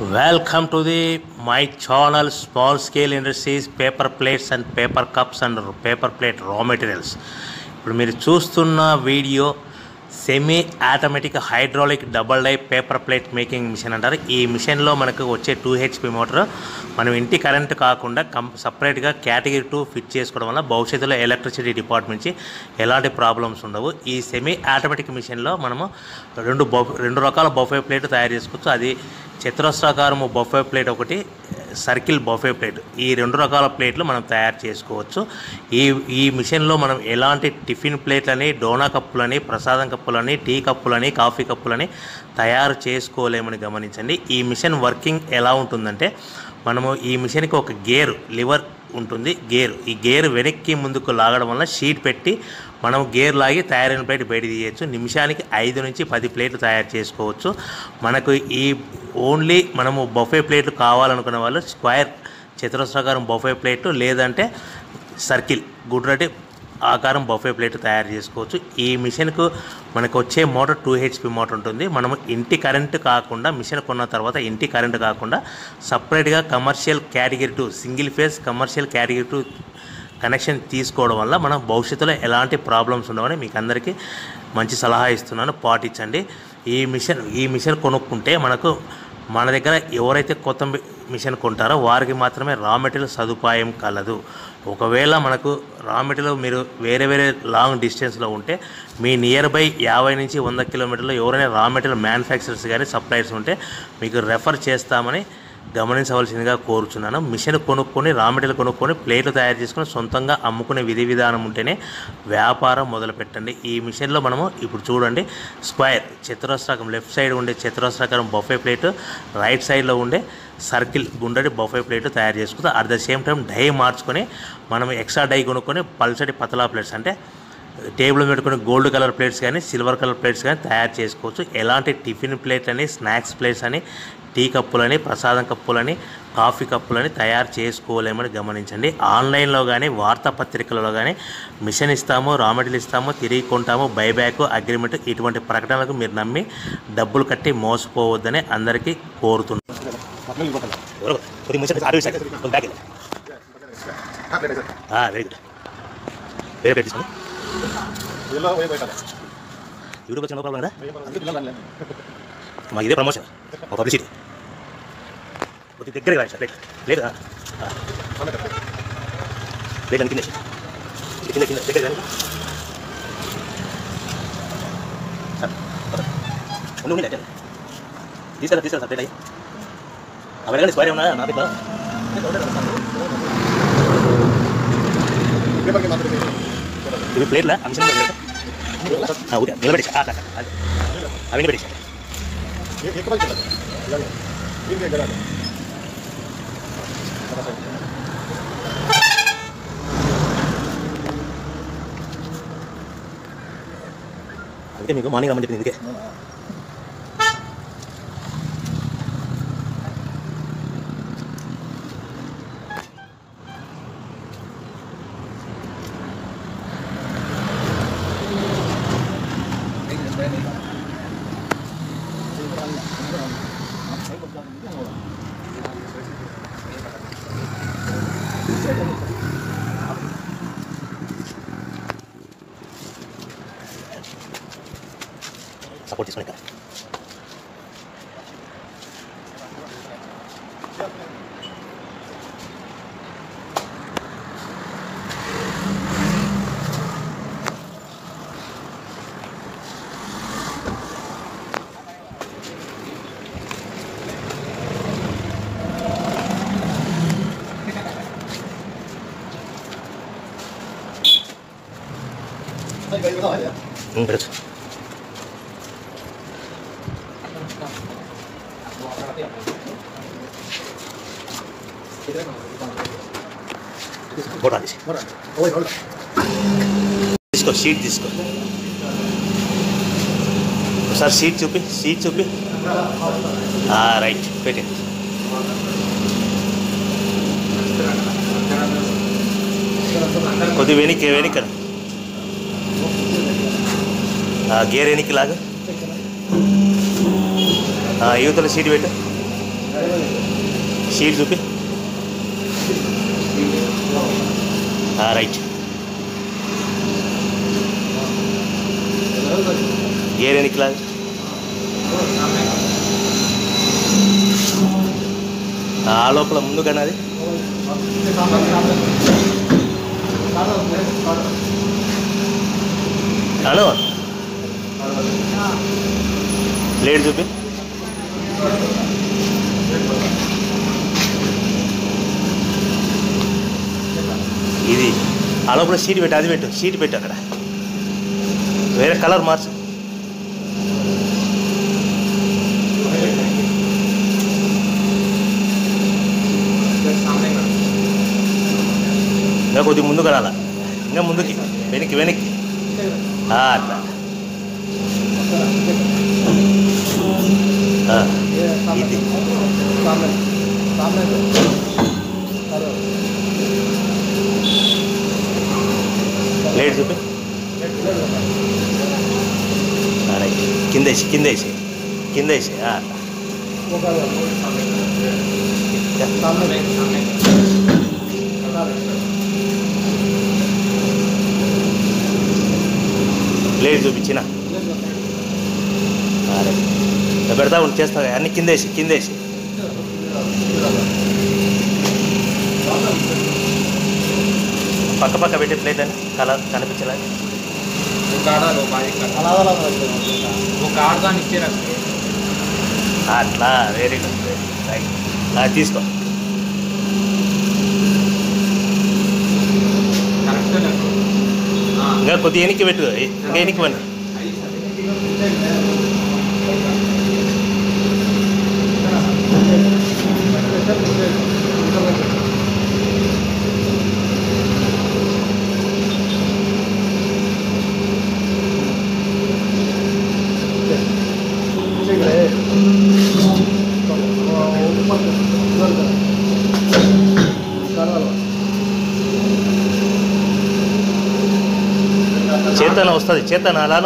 Welcome to the my channel Small Scale Industries Paper Plates and Paper Cups and Paper Plate Raw Materials. ఇప్పుడు మీరు చూస్తున్న video semi automatic hydraulic double die paper plate making machine అంటారు ఈ మిషన్లో మనకు వచ్చే two HP motor మనం ఇంటి కరెంట్ కాకుండా కం సపరేట్గా కేటగిరీ టూ ఫిట్ చేసుకోవడం వల్ల భవిష్యత్తులో ఎలక్ట్రిసిటీ డిపార్ట్మెంట్ నుంచి ఎలాంటి ప్రాబ్లమ్స్ ఉండవు ఈ సెమీ ఆటోమేటిక్ మిషన్లో మనము రెండు బఫ్ రెండు రకాల బఫే ప్లేట్ తయారు చేసుకోవచ్చు అది చతురస్రాకారము బఫే ప్లేట్ ఒకటి సర్కిల్ బఫే ప్లేట్ ఈ రెండు రకాల ప్లేట్లు మనం తయారు చేసుకోవచ్చు ఈ ఈ మిషన్లో మనం ఎలాంటి టిఫిన్ ప్లేట్లని డోనా కప్పులని ప్రసాదం కప్పులని టీ కప్పులని కాఫీ కప్పులని తయారు చేసుకోలేమని గమనించండి ఈ మిషన్ వర్కింగ్ ఎలా ఉంటుందంటే మనము ఈ మిషన్కి ఒక గేర్ లివర్ ఉంటుంది గేర్ ఈ గేర్ వెనక్కి ముందుకు లాగడం వల్ల షీట్ పెట్టి మనం గేర్ లాగి తయారైన ప్లేట్ బయట తీయచ్చు నిమిషానికి ఐదు నుంచి పది ప్లేట్లు తయారు చేసుకోవచ్చు మనకు ఈ ఓన్లీ మనము బఫే ప్లేట్లు కావాలనుకున్న వాళ్ళు స్క్వేర్ చతురస్రాకారం బఫే ప్లేట్ లేదంటే సర్కిల్ గుడ్రటి ఆకారం బఫే ప్లేట్ తయారు చేసుకోవచ్చు ఈ మిషన్కు మనకు వచ్చే మోటార్ టూ హెచ్పి మోటార్ ఉంటుంది మనము ఇంటి కరెంట్ కాకుండా మిషన్ కొన్న తర్వాత ఇంటి కరెంట్ కాకుండా సపరేట్గా commercial category two single phase commercial category two connection తీసుకోవడం వల్ల మనం భవిష్యత్తులో ఎలాంటి ప్రాబ్లమ్స్ ఉండవని మీకు అందరికీ మంచి సలహా ఇస్తున్నాను పాటించండి ఈ మిషన్ ఈ మిషన్ కొనుక్కుంటే మనకు మన దగ్గర ఎవరైతే కొత్త మి- మిషన్ కొంటారో వారికి మాత్రమే రా మెటీరియల్ సదుపాయం కలదు ఒకవేళ మనకు రా మెటీరియల్ మీరు వేరే వేరే లాంగ్ డిస్టెన్స్లో ఉంటే మీ నియర్ బై యాభై నుంచి వంద కిలోమీటర్లు ఎవరైనా రా మెటీరియల్ మ్యానుఫ్యాక్చరర్స్ కానీ సప్లయర్స్ ఉంటే మీకు రెఫర్ చేస్తామని గమనించవలసిందిగా కోరుచున్నాను మిషన్ కొనుక్కొని రా మెటీరియల్ కొనుక్కొని ప్లేట్లు తయారు చేసుకొని సొంతంగా అమ్ముకునే విధి విధానం ఉంటేనే వ్యాపారం మొదలు పెట్టండి ఈ మిషన్లో మనము ఇప్పుడు చూడండి స్క్వేర్ చతురస్రాకం లెఫ్ట్ సైడ్ ఉండే చతురస్రాకారం బఫే ప్లేట్ రైట్ సైడ్లో ఉండే సర్కిల్ గుండెడి బఫే ప్లేట్ తయారు చేసుకుంటాం at the same time die మార్చుకొని మనం ఎక్స్ట్రా డై కొనుక్కొని పల్సటి పతలా ప్లేట్స్ అంటే టేబుల్ పెట్టుకుని గోల్డ్ కలర్ ప్లేట్స్ కానీ సిల్వర్ కలర్ ప్లేట్స్ కానీ తయారు చేసుకోవచ్చు ఎలాంటి టిఫిన్ ప్లేట్ అని స్నాక్స్ ప్లేట్స్ అని టీ కప్పులని ప్రసాదం కప్పులని కాఫీ కప్పులని తయారు చేసుకోలేమని గమనించండి ఆన్లైన్లో కానీ వార్తాపత్రికలలో కానీ మిషన్ ఇస్తాము రా మెటీరియల్ ఇస్తాము తిరిగి కొంటాము బైబ్యాక్ అగ్రిమెంట్ ఇటువంటి ప్రకటనలకు మీరు నమ్మి డబ్బులు కట్టి మోసపోవద్దని అందరికీ కోరుతున్నాను ఎవరో కొద్దిగా ముందు ఆటో ఇస్తాను. కొంచెం బ్యాక్ వెళ్ళు. ఆ, వెరీ గుడ్ వేరే ప్లేట్ తీసుకోండి యూట్యూబ్ వచ్చిన ప్రాబ్లం కదా మాకు ఇదే ప్రమోషన్ మా పబ్లిసిటీ కొద్దిగా దగ్గరగా రాయి సార్ ప్లేట్ ప్లేట్ ఆ. ఆ. ప్లేట్ అని కింద వేసి. కింద కింద దగ్గర కానీ సార్ పద. ఉండి ఉండి అట్టే. తీసుకెళ్ళా తీసుకెళ్ళా సార్ ప్లేట్ అయ్యి అవి కానీ స్క్వేర్ ఉన్నా నా దగ్గర ఇవి ప్లేట్లా అంశం ఓకే నిలబడేసి ఆ, అట్లా, అట్లా. అదే. అవి నిలబడేసి అందుకే మీకు మార్నింగ్ రమ్మని చెప్పింది ఇందుకే సపోర్ట్ తీసుకుని ఇక్కడ ఉమ్, పెట్టచ్చు ఫోటో తీసి తీసుకో షీట్ తీసుకో ఒకసారి షీట్ చూపి షీట్ చూపి ఆ, రైట్ పెట్టి కొద్ది వెనక్కి వెనక్కి రా. ఆ, గేర్ వెనక్కి లాగా ఆ, యువతల సీట్ పెట్టు షీట్ చూపి రైట్ గేర్ ఎన్ని క్లాస్ ఆ లోపల ముందు కానీ అది హలో ప్లేట్ చూపి ఇది ఆ లోపల షీట్ పెట్టు అది పెట్టు షీట్ పెట్టు అక్కడ వేరే కలర్ మార్చు ఇంకా కొద్దిగా ముందుకు రాలా ఇంకా ముందుకి వెనక్కి వెనక్కి ఆ, అట్లా ఆ, ఇది ప్లేట్ చూపి ఆ, రైట్ కింద వేసి కింద వేసి కింద వేసి ఆ, అట్లా ప్లేట్ చూపించిన ఆ, రైట్ ఇంకా పెడతా ఉండి చేస్తా అన్ని కింద వేసి కింద వేసి పక్క పక్క పెట్టి ప్లేట్ అని కలర్ కనిపించలే वो काढ़ा लो बारीक काढ़ा वो काढ़ा नीचे रख दो అట్లా వెరీ గుడ్ రైట్ ఆ, తీసుకో కరెక్ట్ రखो हाँ ఇంకా కొద్దిగా ఎనికి పెట్టు ఇంకా ఎనికి పని చేతన వస్తుంది చేతన అలాను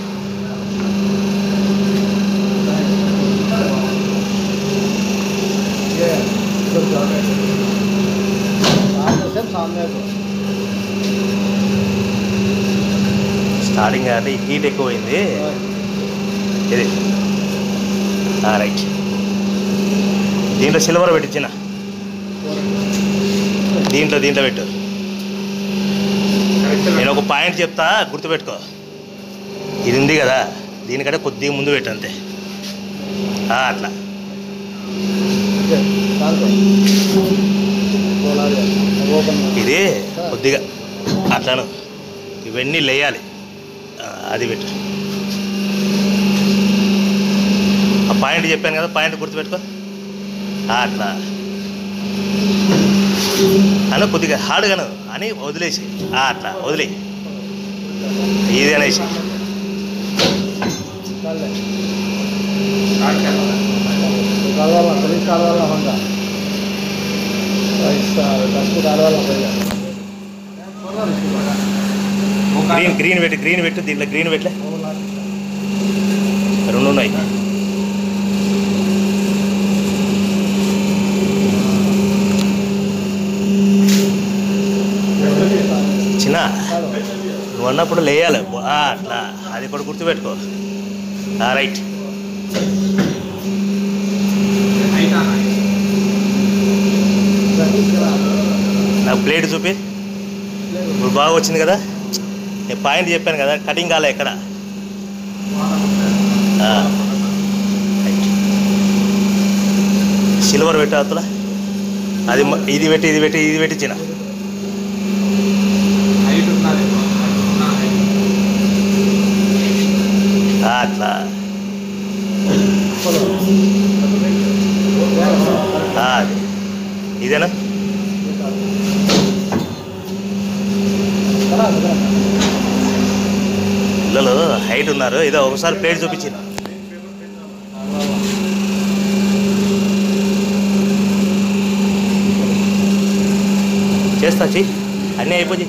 స్టార్టింగ్ అంటే హీట్ ఎక్కువైంది ఇది ఆ, రైట్ దీంట్లో సిల్వర్ పెట్టించిన దీంట్లో దీంట్లో పెట్టు కరెక్ట్ నేను ఒక పాయింట్ చెప్తా గుర్తుపెట్టుకో ఇది ఉంది కదా దీనికంటే కొద్దిగా ముందు పెట్టు అంతే ఆ, అట్లా ఇది కొద్దిగా అట్లాను ఇవన్నీ లేయాలి ఆ, అది పెట్టు ఆ పాయింట్ చెప్పాను కదా పాయింట్ గుర్తుపెట్టుకో ఆ, అట్లా అను కొద్దిగా హార్డ్గాను అని వదిలేసి ఆ, అట్లా వదిలే ఇది అనేసి स्टार्ट कर वो గ్రీన్ గ్రీన్ పెట్టు గ్రీన్ పెట్టు దీంట్లో గ్రీన్ పెట్టలే రెండు ఉన్నాయి చిన్న నువ్వు అన్నప్పుడు లేయాలి ఆ, అట్లా అది కూడా గుర్తుపెట్టుకో ఆ, రైట్ हाइट आना है నాకు ప్లేట్ చూపి ఇప్పుడు బాగా వచ్చింది కదా నేను పాయింట్ చెప్పాను కదా కటింగ్ కాలే ఎక్కడ ఆ, రైట్. సిల్వర్ పెట్టు అవతల అది మ- ఇది పెట్టి ఇది పెట్టి ఇది పెట్టించిన हाइट उतना देखो उतना हाइट ఆ, అట్లా ఆ, అది. ఇదేనా పిల్లలు హైట్ ఉన్నారు ఇదో ఒకసారి ప్లేట్ చూపించింది చేస్తా చెయ్యి అన్నీ అయిపోయి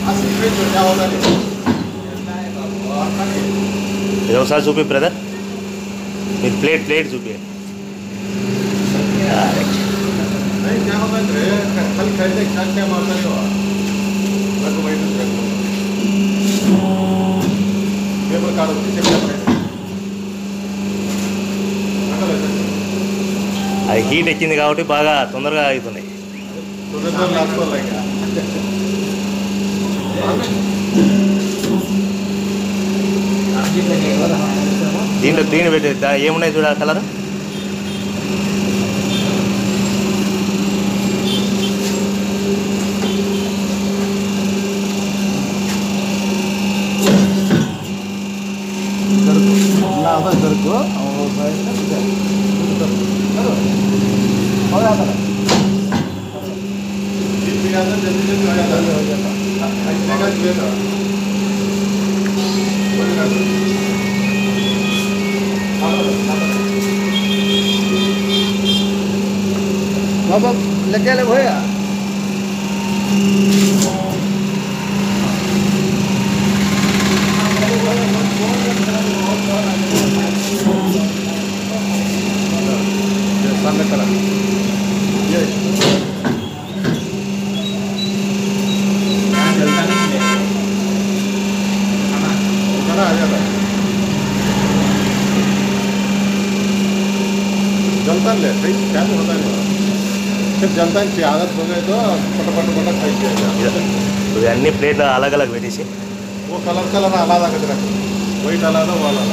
ఇది ఒకసారి చూపి బ్రదర్ మీరు ప్లేట్ ప్లేట్ చూపి नहीं क्या होता है रे कल कैसे क्या क्या मारता है वो रघु भाई ने रघु पेपर कार्ड होती है पेपर అది హీట్ ఎక్కింది కాబట్టి బాగా తొందరగా అవుతున్నాయి तो तो लास्ट को लगा దీంట్లో దీని పెట్టి దా- ఏమున్నాయి చూడ కలర్ दिन भी आता है जल्दी जल्दी हो जाता है ऐसे का जो है ना वो कर दो बाबा लगे ले भैया ये सामने करा ये करा आ जाता है जलता ले भाई क्या तो होता नहीं फिर जलता नहीं आदत हो गई तो पट पट पट खाई किया ఇవి అన్ని ప్లేట్లు అలగ్ అలగ్ పెట్టేసి वो कलर कलर आलादा कर रखो वाइट आलादा वो आलादा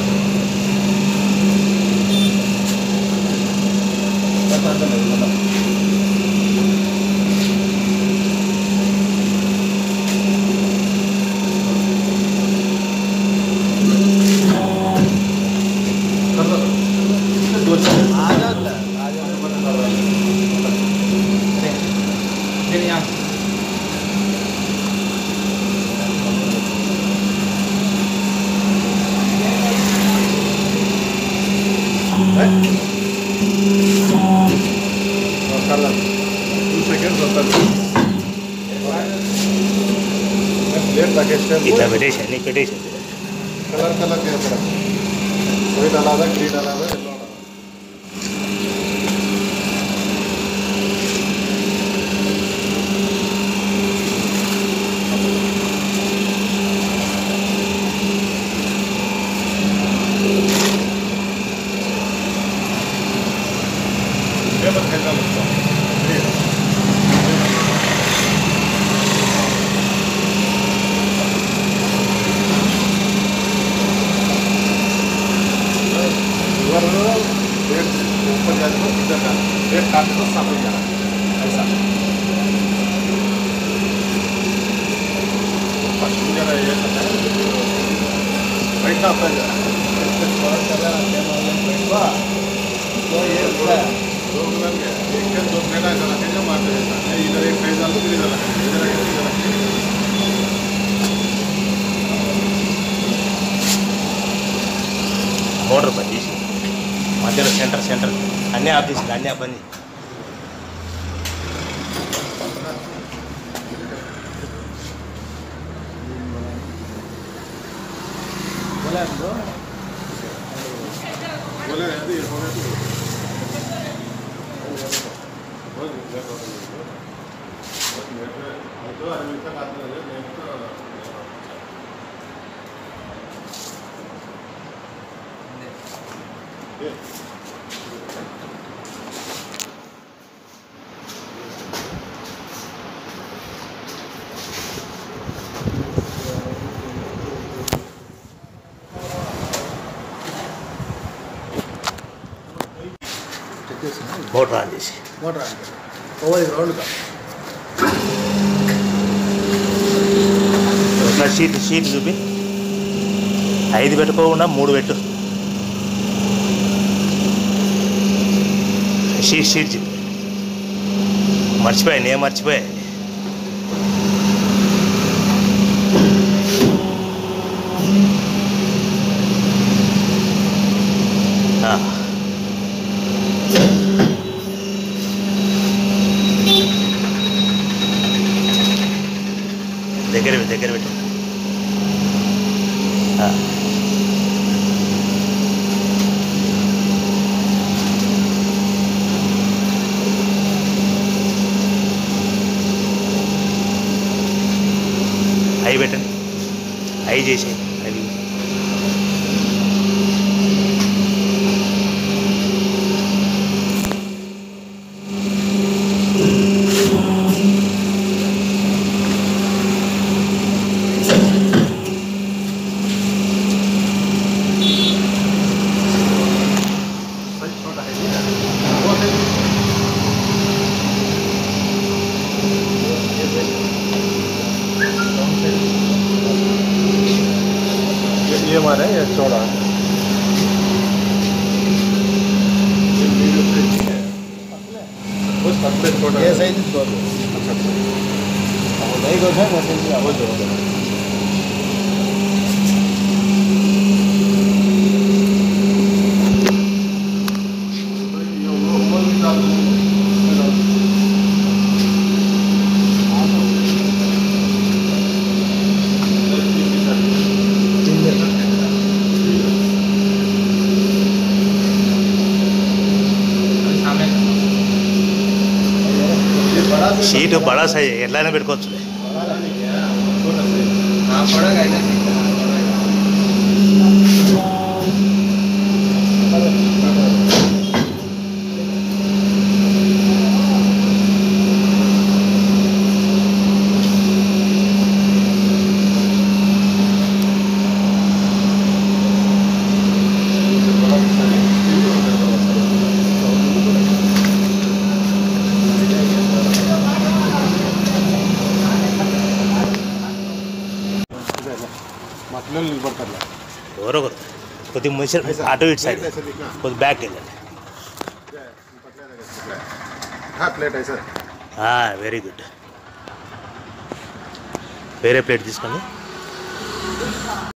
कलर टू सेकेंड्स होता है प्लेट लगे ఇట్లా పెట్టేసి అన్ని పెట్టేసి कलर कलर के तरह वाइट आलादा ग्रीन आलादा येलो आलादा पेपर कैसा लगता है इधर पेट ऊपर जाने को इधर जाना पेट काटने को सामने जाना ऐसा पश्चिम जा रहा है ये पता है बैठना होता है दो मिनट गया एक के दो मिनट ऐसा लगेगा मारते रहता है इधर एक फेज डालो फिर इधर लगा इधर एक इधर लगा మోటార్ బంద్ చేసి మధ్యలో సెంటర్ సెంటర్ అన్నీ ఆఫ్ చేసింది అన్నీ ఆఫ్ బంద్ చేసి. बोले यदि ये हो गया तो बोल इधर हो गया बस मेरे पे तो आदमी तक आते रहे मैं तो ये మోటార్ ఆన్ చేసి मोटर ओवर ग्राउंड का ఒకసారి షీట్ షీట్ చూపి ఐదు పెట్టుకోకుండా మూడు పెట్టు షీట్ షీట్ చూపి మర్చిపోయా నేను మర్చిపోయా ఆ. దగ్గర పెట్టు. పెట్టండి దగ్గర పెట్టండి ఆ. అవి పెట్టండి అవి చేసేయండి అవి साइज छोटा है ठीक है वो है ये साइज ये ये हमारा है ये चौड़ा है ये मीडियम साइज ठीक है बस पतले छोटा ये है। साइज दो दो अच्छा अच्छा अब नहीं को है वो साइज वो जो वो जो। ये वो वो भी डाल दो इसमें डाल दो। ये भी डाल दो। అది సామెత. ये बड़ा सा- షీట్ బడా సైజ్ ఎట్లయినా పెట్టుకోవచ్చు बड़ा नहीं है छोटा साइज ఆ పొడవు అయితే తీసుకో. ఆ పొడవు అయితే. మా పిల్లలు నిలబడతారు ఎవరో ఒకరు కొద్దిగా మంచి అటు ఇటు సైడ్ కొద్ది బ్యాక్ వెళ్ళండి ప్లేట్ అయితే వెరీ గుడ్ వేరే ప్లేట్ తీసుకోండి